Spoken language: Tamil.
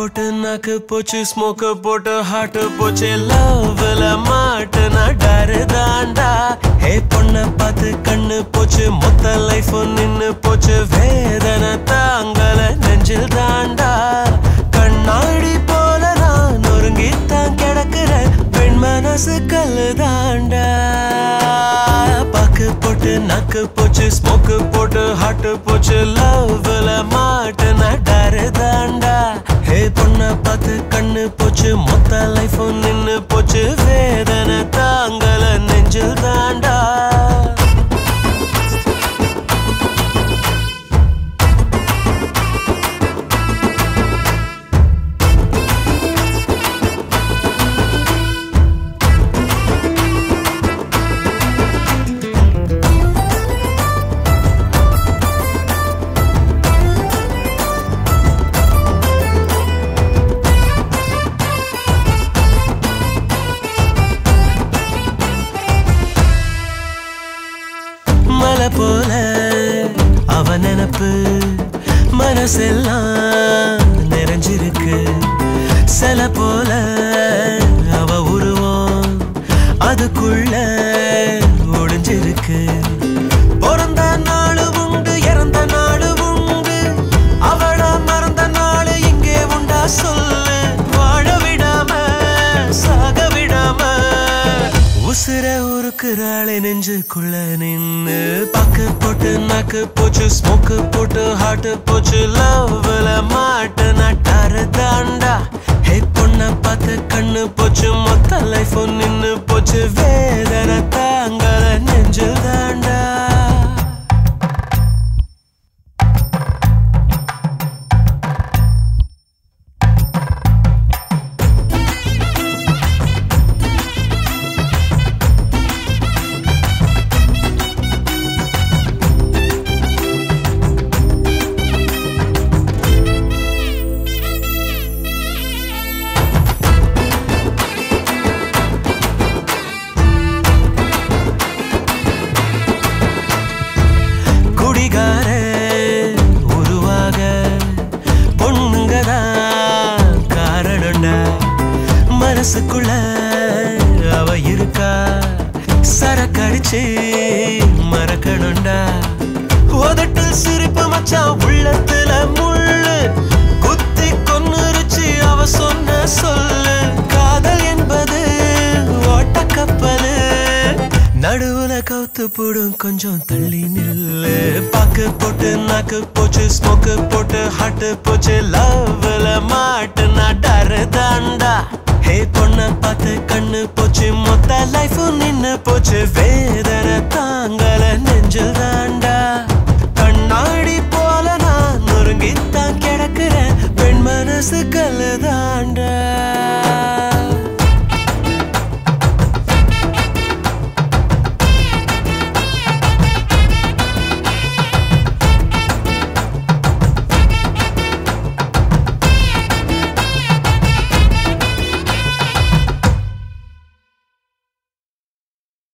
போட்டு நாக்கு போச்சு ஸ்மோக்கு போட்டு ஹார்ட் போச்சு லவ்ல மாட்டு நான் டரு தாண்டா ஹே பொண்ண பார்த்து கண்ணு போச்சு மொத்த லைஃப் நின்னு போச்சு வேதனை தாங்கல நெஞ்சில் தாண்டா கண்ணாடி போல நான் நொறுங்கித்தான் கிடக்குறேன் பெண் மனசு கல்லு தாண்டா பாக்கு போட்டு நாக்கு போச்சு ஸ்மோக்கு போட்டு ஹார்ட் போச்சு லவ்ல மாட்டு நான் டரு தாண்டா ஹே பொண்ண பார்த்து கண்ணு போச்சு மொத்த லைஃப் நின்னு போச்சு வேதனை தாங்கல நெஞ்சில் தாண்டா மலை போல அவ நினப்பு மனசெல்லாம் நிறைஞ்சிருக்கு சில போல அவ உருவம் அதுக்குள்ள ஒளிஞ்சிருக்கு பிறந்த நாடு உண்டு இறந்த நாடு உண்டு அவள மறந்த நாடு இங்கே உண்டா சொல்லு வாழ விடாம சாக விடாம உசுர உருக்குறாளே நெஞ்சுக்குள்ள நின்னு பாக்கு போட்டு நாக்கு போச்சு ஸ்மோக்கு போட்டு ஹார்ட் போச்சு லவ்ல மாட்டு நட்டாரு தாண்டா ஹே பொண்ண பார்த்து கண்ணு போச்சு மொத்த லைஃப் நின்னு போச்சு வேதனை தாங்கல நெஞ்சில் தாண்டா குடிகார உருவாக பொண்ணுங்க தான் காரணம்டா மனசுக்குள்ள அவ இருக்கா சரக்கடிச்சு மறக்கணும்டா உதட்டில் சிரிப்பு மச்சான் உள்ளத்துல முள்ளு குத்தி கொன்னுருச்சு அவ சொன்ன சொல்லு காதல் என்பது ஓட்டக்கப்பலு நடுவுல கவுத்து போடும் கொஞ்சம் தள்ளி நில்லு பாக்கு போட்டு நாக்கு போச்சு ஸ்மோக்கு போட்டு ஹார்ட் போச்சு லவ்ல மாட்டு நாட்டாரு தாண்டா ஹே பொண்ண பார்த்து கண்ணு போச்சு மொத்த லைஃப் நின்னு போச்சு வேதனை தாங்கல நெஞ்சில் தாண்டா கண்ணாடி போல நான் நொறுங்கித்தான் கிடக்குறேன் பெண் மனசு கல்லு